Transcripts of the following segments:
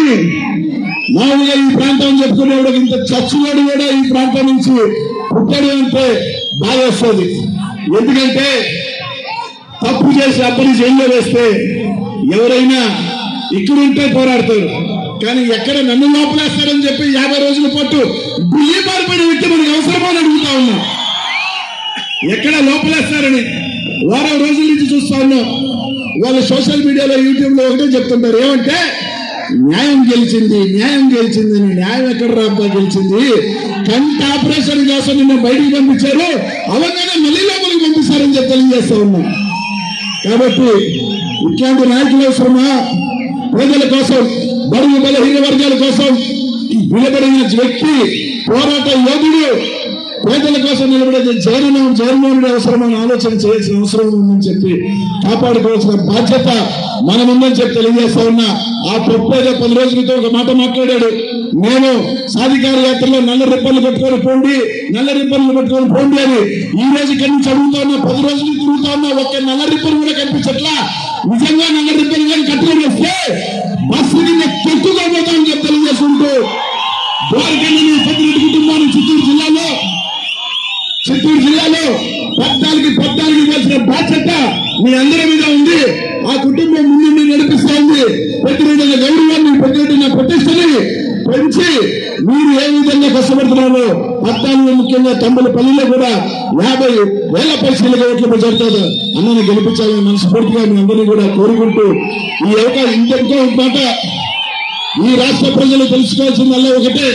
కానీ మామూలుగా ఈ ప్రాంతం చెప్పుకునేవాడు ఇంత చచ్చినోడు కూడా ఈ ప్రాంతం నుంచి పుట్టాడు అంటే బాగా వస్తుంది ఎందుకంటే తప్పు చేసి అప్పటి జైల్లో వేస్తే ఎవరైనా ఇక్కడుంటే పోరాడతారు కానీ ఎక్కడ నన్ను లోపలేస్తారని చెప్పి యాభై రోజుల పాటు ఢిల్లీ పారిపోయిన వ్యక్తి మనకు అవసరమో అని అడుగుతా ఉన్నా ఎక్కడ లోపలేస్తారని వారం రోజుల నుంచి చూస్తా ఉన్నాం వాళ్ళు సోషల్ మీడియాలో యూట్యూబ్ లో ఒకటే చెప్తుంటారు ఏమంటే న్యాయం గెలిచింది న్యాయం గెలిచింది అని న్యాయం ఎక్కడ రాబ్బా గెలిచింది కంటి ఆపరేషన్ కోసం నిన్న బయటికి పంపించారు అవగానే మళ్ళీ లోపలికి పంపిస్తారని చెప్పి తెలియజేస్తా ఉన్నాం కాబట్టి ఇట్లాంటి నాయకులు అవసరమా ప్రజల కోసం బడుగు బలహీన వర్గాల కోసం నిలబడిన వ్యక్తి పోరాట యోధుడు పేదల కోసం నిలబడే జగన్ జగన్మోహనుడు అవసరమైన ఆలోచన చేయాల్సిన అవసరం ఉందని చెప్పి కాపాడుకోవాల్సిన బాధ్యత మనముందని చెప్పి తెలియజేస్తా ఉన్నా ఆ ప్రొప్పేదో పది రోజుల క్రితం ఒక మాట మాట్లాడాడు నేను సాధికార యాత్రలో నల్ల రిబ్బన్లు పెట్టుకొని పోండి నల్ల రిబ్బన్లు పెట్టుకొని పోండి అని ఈ రోజు ఇక్కడి నుంచి అడుగుతా ఉన్నా పది రోజులు తిరుగుతా ఉన్నా ఒక్క నల్ల రిబ్బన్ కూడా కనిపించట్లా నిజంగా నల్ల రిబ్బన్ కానీ కట్టుకొని వస్తే బస్సు కింద తొక్కుకోబోతామని చెప్పి తెలియజేసుకుంటూ ద్వారకెళ్ళి పెద్దిరెడ్డి కుటుంబాన్ని చిత్తూరు జిల్లాలో చిత్తూరు జిల్లాలో పద్నాలుగు పద్నాలుగు ఇవ్వాల్సిన బాధ్యత మీ అందరి మీద ఉంది ఆ కుటుంబం ముందు నడిపిస్తా ఉంది పెద్దిరెడ్డి గౌరవాన్ని పెద్దిరెడ్డి ప్రతిష్టని పెంచి మీరు ఏ విధంగా కష్టపడుతున్నారో పద్నాలుగు ముఖ్యంగా తమ్ముల పల్లిలో కూడా యాభై వేల పైసలుగా ఓట్లు ప్రజలుతుంది అన్నని గెలిపించాలని మనస్ఫూర్తిగా మీ అందరినీ కూడా కోరుకుంటూ ఈ యొక్క ఇంకొక మాట ఈ రాష్ట్ర ప్రజలు తెలుసుకోవాల్సిందల్లా ఒకటే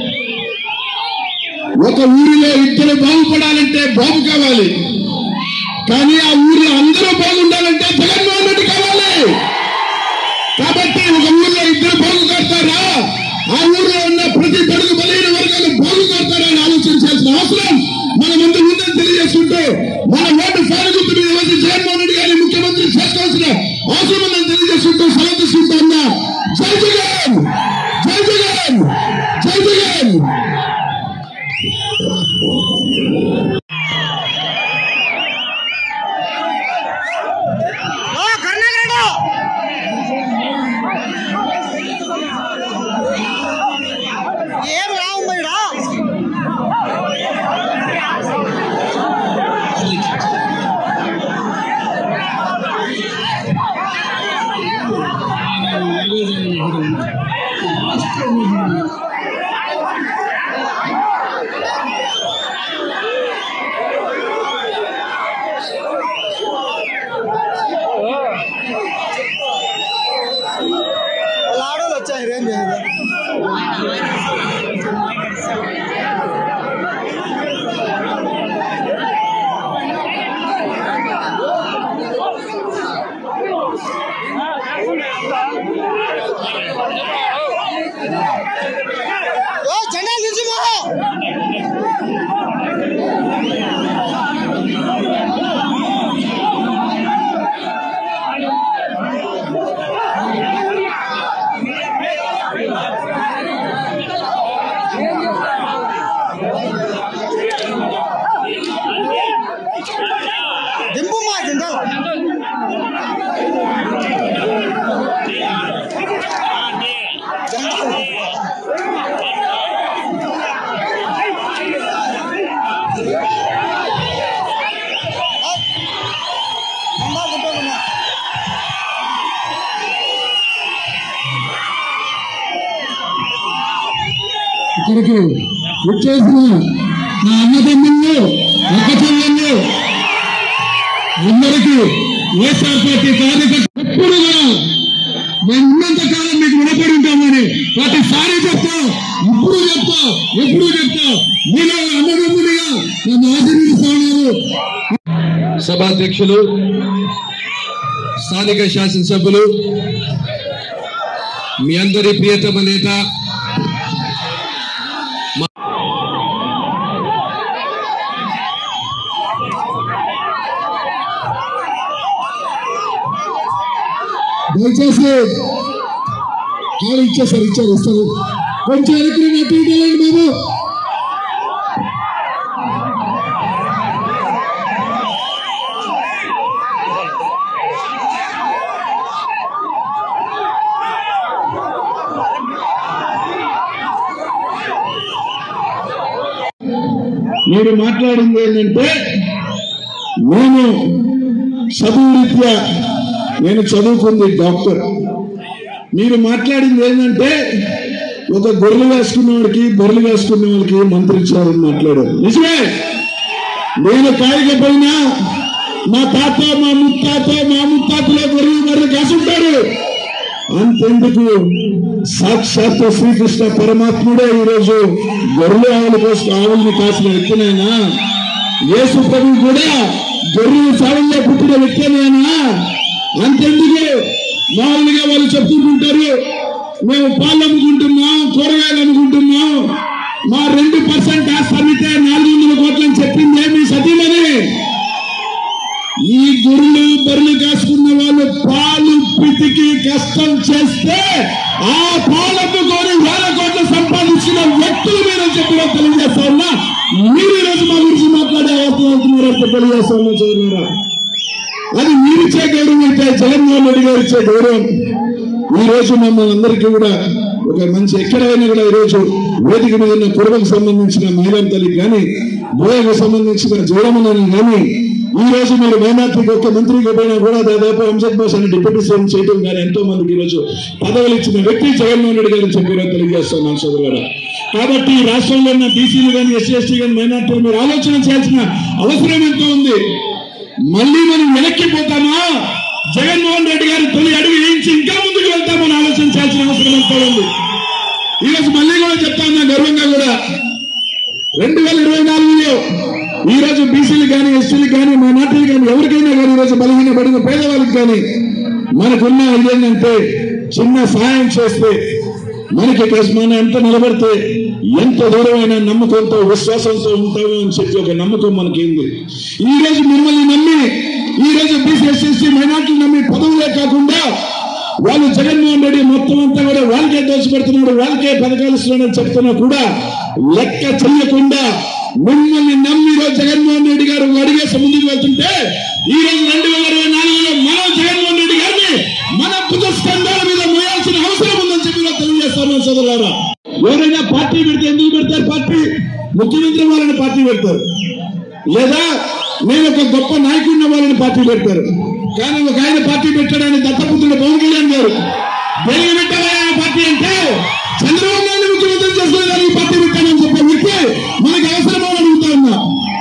ఒక ఊరిలో ఇద్దరు బాగుపడాలంటే బాబు కావాలి కానీ ఆ ఊరిలో అందరూ బాగుండాలంటే జగన్మోహన్ రెడ్డి కావాలి కాబట్టి ఒక ఊరిలో ఇద్దరు బాగుపడతారా ఆ ఊరిలో ఉన్న ప్రతి బడుగు బలైన వర్గాలు బాగుపడతారా అని ఆలోచించాల్సిన అవసరం మన ముందు ఉందని తెలియజేసుకుంటూ మన ఓటు సానుగుర్తు మీద వచ్చి జగన్మోహన్ రెడ్డి గారిని ముఖ్యమంత్రి చేసుకోవాల్సిన అవసరం ఉందని తెలియజేసుకుంటూ సెలవు తీసుకుంటా ఉన్నా జై జగన్ జై జగన్ జై జగన్ ఓ కర్ణాకరెడ్డి ఏం రావు మరిడా వాళ్ళ ఆడవాళ్ళు వచ్చారు ఏం చేయదు ఓ జెండా నిల్చుమో దింపు మా జెండా జెండా గుట్టుకున్నా ఇక్కడికి వచ్చేసిన నా అన్నదమ్ముళ్ళు అక్క చెల్లెళ్ళు అందరికీ వైఎస్ఆర్ పార్టీ కార్యకర్త ఎప్పుడు కూడా మేము ఉన్నంత కాలం మీకు రుణపడి ఉంటామని ప్రతిసారి చెప్తా ఇప్పుడు చెప్తా ఎప్పుడు చెప్తా మీలో అన్నదమ్ముడిగా నన్ను ఆశీర్వదిస్తా ఉన్నారు సభాధ్యక్షులు స్థానిక శాసనసభ్యులు మీ అందరి ప్రియతమ నేత దయచేసి కాలు ఇచ్చేసారు ఇచ్చారు ఇస్తారు కొంచెం వెనక్కి అటు ఇటు వెళ్ళండి బాబు మీరు మాట్లాడింది ఏంటంటే నేను చదువు రీత్యా నేను చదువుకుంది డాక్టర్ మీరు మాట్లాడింది ఏంటంటే ఒక గొర్రెలు వేసుకున్న వాడికి బొర్రెలు వేసుకున్న వాళ్ళకి మంత్రి ఇచ్చారని మాట్లాడారు నిజమే నేను కాయకపోయినా మా తాత మా ముత్తాత మా ముత్తాతలో గొర్రెలు బర్రెలు కాసుంటారు అంతెందుకు సాక్షాత్ శ్రీకృష్ణ పరమాత్ముడే ఈరోజు గొర్రెలు ఆవుల కోసం ఆవుల్ని కాసిన వ్యక్తినైనా యేసు ప్రభు కూడా గొర్రెలు చావుల్లో పుట్టిన వ్యక్తినైనా అంతెందుకు మామూలుగా వాళ్ళు చెప్పుకుంటారు మేము పాలు అమ్ముకుంటున్నాం కూరగాయలు అమ్ముకుంటున్నాం మా రెండు పర్సెంట్ ఆస్తి అమ్మితే నాలుగు వందల కోట్లని చెప్పింది ఏమి సతీమని ఈ గొర్రెలు బర్రెలు కాసుకున్న వాళ్ళు పాలు పితికి కష్టం చేస్తే ఆ పాలు అమ్ముకొని వేల కోట్లు సంపాదించిన వ్యక్తులు మీరు చెప్పిన తెలియజేస్తా ఉన్నా మీరు ఈరోజు మా గురించి మాట్లాడే అవసరం అవుతున్నారో తెలియజేస్తా ఉన్నా చదువున్నారా అది మీరిచ్చే గౌరవం అయితే జగన్మోహన్ రెడ్డి గారు ఇచ్చే గౌరవం ఈ రోజు మమ్మల్ని అందరికీ కూడా ఒక మంచి ఎక్కడైనా కూడా ఈ రోజు వేదిక మీద ఉన్న కుటుంబకు సంబంధించిన మహిళల తల్లి కానీ బోయకు సంబంధించిన జోడమని కానీ ఈ రోజు మీరు మైనార్టీకి ఒక్క మంత్రికి పోయినా కూడా దాదాపు అంజద్ బాస్ అని డిప్యూటీ సీఎం చేయడం కానీ ఎంతో మందికి ఈ రోజు పదవులు ఇచ్చిన వ్యక్తి జగన్మోహన్ రెడ్డి గారిని చెప్పి ఈరోజు తెలియజేస్తున్నాను సోదరులారా కాబట్టి ఈ రాష్ట్రంలో ఉన్న బీసీలు కానీ ఎస్సీ ఎస్టీ కానీ మైనార్టీలు మీరు ఆలోచన చేయాల్సిన అవసరం ఎంతో ఉంది మళ్ళీ మనం వెనక్కి పోతామా జగన్మోహన్ రెడ్డి గారు తొలి అడుగు వేయించి ఇంకా ముందుకు వెళ్తామని ఆలోచన చేయాల్సిన అవసరం ఎంతో ఉంది ఈరోజు మళ్ళీ కూడా చెప్తా ఉన్నా గర్వంగా కూడా రెండు వేల ఇరవై నాలుగులో ఈ రోజు బీసీలు కానీ ఎస్టీలు కానీ మైనార్టీలు కానీ ఎవరికైనా కానీ ఈ రోజు బలహీనపడిన పేదవాళ్ళకి కానీ మనకున్న ఇదేంటంటే చిన్న సహాయం చేస్తే మనకి మన ఎంత నిలబడితే ఎంత దూరమైన నమ్మకంతో విశ్వాసంతో ఉంటామో అని చెప్పి ఒక నమ్మకం మనకి ఉంది ఈ రోజు మిమ్మల్ని నమ్మి ఈ రోజు బీసీఎస్ఎస్సీ మైనార్టీలు నమ్మి పదవులే కాకుండా వాళ్ళు జగన్మోహన్ రెడ్డి మొత్తం అంతా కూడా వాళ్ళకే దోషపెడుతున్నాడు వాళ్ళకే పథకాలు ఇస్తున్నాడని చెప్తున్నా కూడా లెక్క చెయ్యకుండా మిమ్మల్ని నమ్మి ఈ రోజు జగన్మోహన్ రెడ్డి గారు అడిగేసి ముందుకు వెళ్తుంటే ఈ రోజు రెండు వేల ఇరవై నాలుగులో మనం జగన్మోహన్ రెడ్డి గారిని మన భుజస్కంధాల మీద మోయాల్సిన అవసరం ఉందని చెప్పి ఇలా తెలియజేస్తాను సోదరులారా ఎవరైనా పార్టీ పెడితే ఎందుకు పెడతారు పార్టీ ముఖ్యమంత్రి వాళ్ళని పార్టీ పెడతారు లేదా నేను ఒక గొప్ప నాయకుడిని వాళ్ళని పార్టీ పెడతారు కానీ ఒక ఆయన పార్టీ పెట్టాడని దత్తపుత్రుడు పవన్ కళ్యాణ్ గారు దేనికి పెట్టారా ఆ పార్టీ అంటే చంద్రబాబు నాయుడు ముఖ్యమంత్రి చేసుకోవడానికి ఈ పార్టీ పెట్టానని చెప్పే వ్యక్తి మనకి అవసరమో అని అడుగుతా ఉన్నా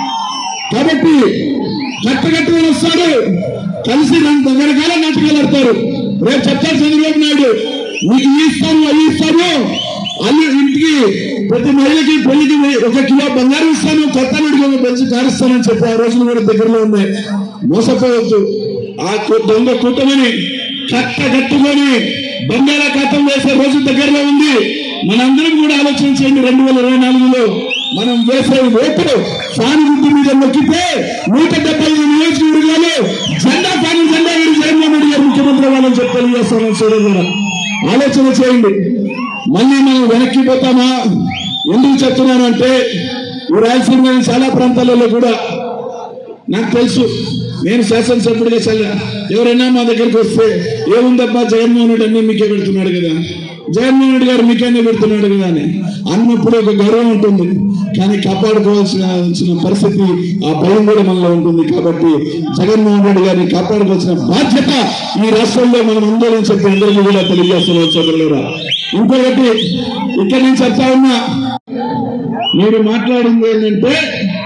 కాబట్టి కట్టకట్టుకొని వస్తాడు కలిసి రెండు రకరకాల నాటకాలు ఆడతారు రేపు చెప్తారు చంద్రబాబు నాయుడు మీకు ఈ ఇస్తాను అవి ఇస్తాను అల్లు ఇంటికి ప్రతి మహిళకి పెళ్లికి ఒక కిలో బంగారం ఇస్తాను కొత్త వీడికి ఒక పెంచి కారుస్తానని చెప్పి ఆ రోజులు కూడా దగ్గరలో ఉన్నాయి మోసపోవద్దు ఆ కు- దొంగ కూటమిని కట్ట కట్టుకొని బంగాళాఖాతం వేసే రోజు దగ్గరలో ఉంది మనందరం కూడా ఆలోచన చేయండి రెండు వేల ఇరవై నాలుగులో మనం వేసే ఓటు సానుభూతి మీద నొక్కితే నూట డెబ్బై ఐదు నియోజకవర్గాలు జెండా పాని జెండా వీడి జగన్మోహన్ రెడ్డి గారు ముఖ్యమంత్రి వాళ్ళని చెప్పి తెలియజేస్తానని చూడండి ఆలోచన చేయండి మళ్ళీ మనం వెనక్కి పోతామా ఎందుకు చెప్తున్నానంటే ఈ రాయలసీమ చాలా ప్రాంతాలలో కూడా నాకు తెలుసు నేను శాసనసభ్యుడిగా చాలా ఎవరైనా మా దగ్గరికి వస్తే ఏముందబ్బా జగన్మోహన్ రెడ్డి అన్ని మీకే పెడుతున్నాడు కదా జగన్మోహన్ రెడ్డి గారు మీకైనా పెడుతున్నాడు కదా అని అన్నప్పుడు ఒక గౌరవం ఉంటుంది కానీ కాపాడుకోవాల్సిన వచ్చిన పరిస్థితి ఆ భయం కూడా మనలో ఉంటుంది కాబట్టి జగన్మోహన్ రెడ్డి గారిని కాపాడుకోవాల్సిన బాధ్యత ఈ రాష్ట్రంలో మనం అందరం చెప్పి అందరికీ కూడా తెలియజేస్తున్నాం సోదరులరా ఇంకొకటి ఇక్కడ నేను చెప్తా ఉన్నా మీరు మాట్లాడింది ఏంటంటే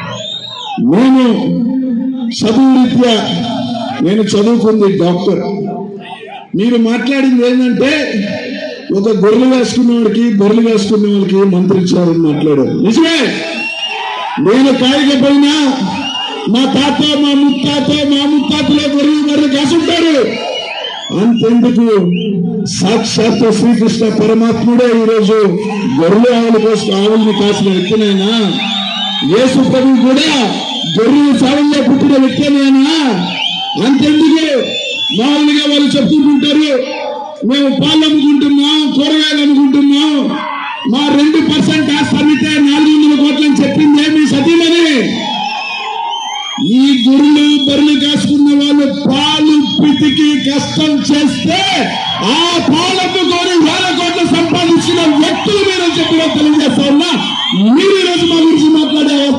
నేను చదువు రీత్యా నేను చదువుకుంది డాక్టర్ మీరు మాట్లాడింది ఏంటంటే ఒక గొర్రెలు వేసుకున్న వాడికి బొర్రెలు వేసుకున్న వాళ్ళకి మంత్రి ఇచ్చారని మాట్లాడారు నిజమే నేను కాయకపోయినా మా తాత మా ముత్తాత మా ముత్తాతలో గొర్రెలు బర్రెలు కాసుంటారు అంతెందుకు సాక్షాత్ శ్రీకృష్ణ పరమాత్ముడే ఈరోజు గొర్రెలు ఆవుల కోసం ఆవుల్ని కాసిన వ్యక్తినైనా యేసు ప్రభు కూడా గొర్రెలు చావుల్లో పుట్టిన వ్యక్తినైనా అంతెందుకు మామూలుగా వాళ్ళు చెప్పుకుంటారు మేము పాలు అమ్ముకుంటున్నాం కూరగాయలు అమ్ముకుంటున్నాం మా రెండు పర్సెంట్ ఆస్తి అమ్మితే నాలుగు వందల కోట్లని చెప్పింది ఏమి సతీమని ఈ గొర్రెలు బర్రెలు కాసుకున్న వాళ్ళు పాలు పితికి కష్టం చేస్తే ఆ పాలు అమ్ముకొని వేల కోట్లు సంపాదించిన వ్యక్తులు మీరు చెప్పి తెలియజేస్తా ఉన్నా మీరు ఈరోజు మా గురించి మాట్లాడే అవసరం అవుతున్నారు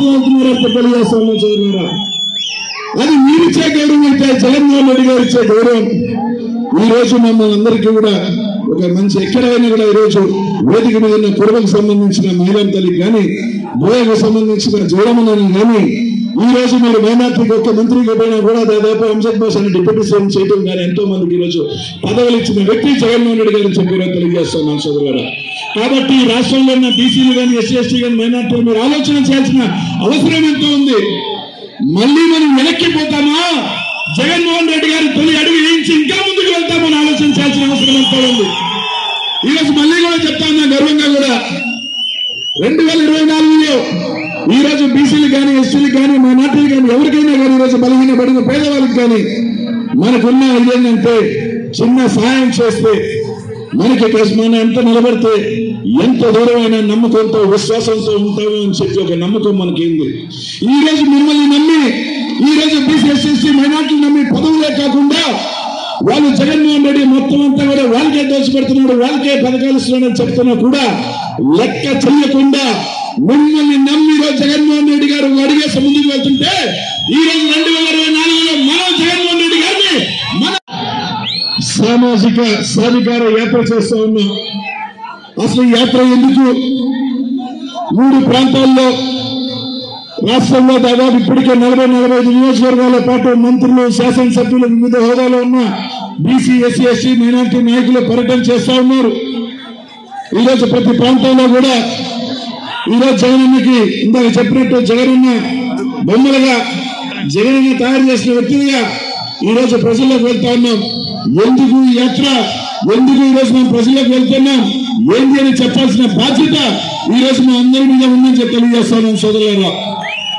మాట్లాడితే తెలియజేస్తాను చదువురా అది మీరిచ్చే గౌరవం అయితే జగన్మోహన్ రెడ్డి గారు ఇచ్చే గౌరవం ఈ రోజు మమ్మల్ని అందరికీ కూడా ఒక మంచి ఎక్కడైనా కూడా ఈ రోజు వేదిక మీద ఉన్న కుటుంబకు సంబంధించిన మహిళా తల్లి కానీ బోయకు సంబంధించిన జోడమని కానీ ఈ రోజు మీరు మైనార్టీకి ఒక్క మంత్రికి పోయినా కూడా దాదాపు అంజద్ బాస్ అని డిప్యూటీ సీఎం చేయడం కానీ ఎంతో మందికి ఈ రోజు పదవులు ఇచ్చిన వ్యక్తి జగన్మోహన్ రెడ్డి గారిని చెప్పి కూడా తెలియజేస్తున్నాను సోదరులారా కాబట్టి ఈ రాష్ట్రంలో ఉన్న బీసీలు కానీ ఎస్సీ ఎస్టీ కానీ మైనార్టీలు మీరు ఆలోచన చేయాల్సిన అవసరం ఎంతో ఉంది మళ్ళీ మనం వెనక్కి పోతామా జగన్మోహన్ రెడ్డి గారు తొలి అడుగు వేయించి ఇంకా ముందుకు వెళ్తామని ఆలోచించాల్సిన అవసరం ఎంతో ఉంది ఈరోజు మళ్ళీ కూడా చెప్తా ఉన్నా గర్వంగా కూడా రెండు వేల ఇరవై నాలుగులో ఈ రోజు బీసీలు కానీ ఎస్సీలు కానీ మైనార్టీలు కానీ ఎవరికైనా కానీ ఈ రోజు బలహీనపడిన పేదవాళ్ళకి కానీ మనకున్న ఇదేంటంటే చిన్న సహాయం చేస్తే మనకి మనం ఎంత నిలబడితే ఎంత దూరమైన నమ్మకంతో విశ్వాసంతో ఉంటామో అని చెప్పి ఒక నమ్మకం మనకి ఉంది ఈ రోజు మిమ్మల్ని నమ్మి ఈ రోజు బీసీఎస్ఎస్సీ మైనార్టీలు నమ్మి పదవులే కాకుండా వాళ్ళు జగన్మోహన్ రెడ్డి మొత్తం అంతా కూడా వాళ్ళకే దోచిపెడుతున్నాడు వాళ్ళకే పథకాలు ఇస్తున్నాడని చెప్తున్నా కూడా లెక్క చెయ్యకుండా మిమ్మల్ని నమ్మి ఈరోజు జగన్మోహన్ రెడ్డి గారు అడిగేసి ముందుకు వెళ్తుంటే ఈ రోజు రెండు వేల ఇరవై నాలుగులో మనం జగన్మోహన్ రెడ్డి గారిని మన సామాజిక సాధికార యాత్ర చేస్తా ఉన్నాం అసలు ఈ యాత్ర ఎందుకు మూడు ప్రాంతాల్లో రాష్ట్రంలో దాదాపు ఇప్పటికే నలభై నలభై ఐదు నియోజకవర్గాల పాటు మంత్రులు శాసనసభ్యులు వివిధ హోదాలో ఉన్న బీసీ ఎస్సీ ఎస్సీ మైనార్టీ నాయకులు పర్యటన చేస్తా ఉన్నారు ఈరోజు ప్రతి ప్రాంతంలో కూడా ఈరోజు జగనన్నకి ఇందాక చెప్పినట్టు జగనన్న బొమ్మలుగా జగనన్న తయారు చేసిన వ్యక్తిగా ఈ రోజు ప్రజల్లోకి వెళ్తా ఉన్నాం ఎందుకు ఈ యాత్ర ఎందుకు ఈ రోజు మేము ప్రజల్లోకి వెళ్తున్నాం ఏంటి అని చెప్పాల్సిన బాధ్యత ఈ రోజు మా అందరి మీద ఉందని చెప్పి తెలియజేస్తాను సోదరులారా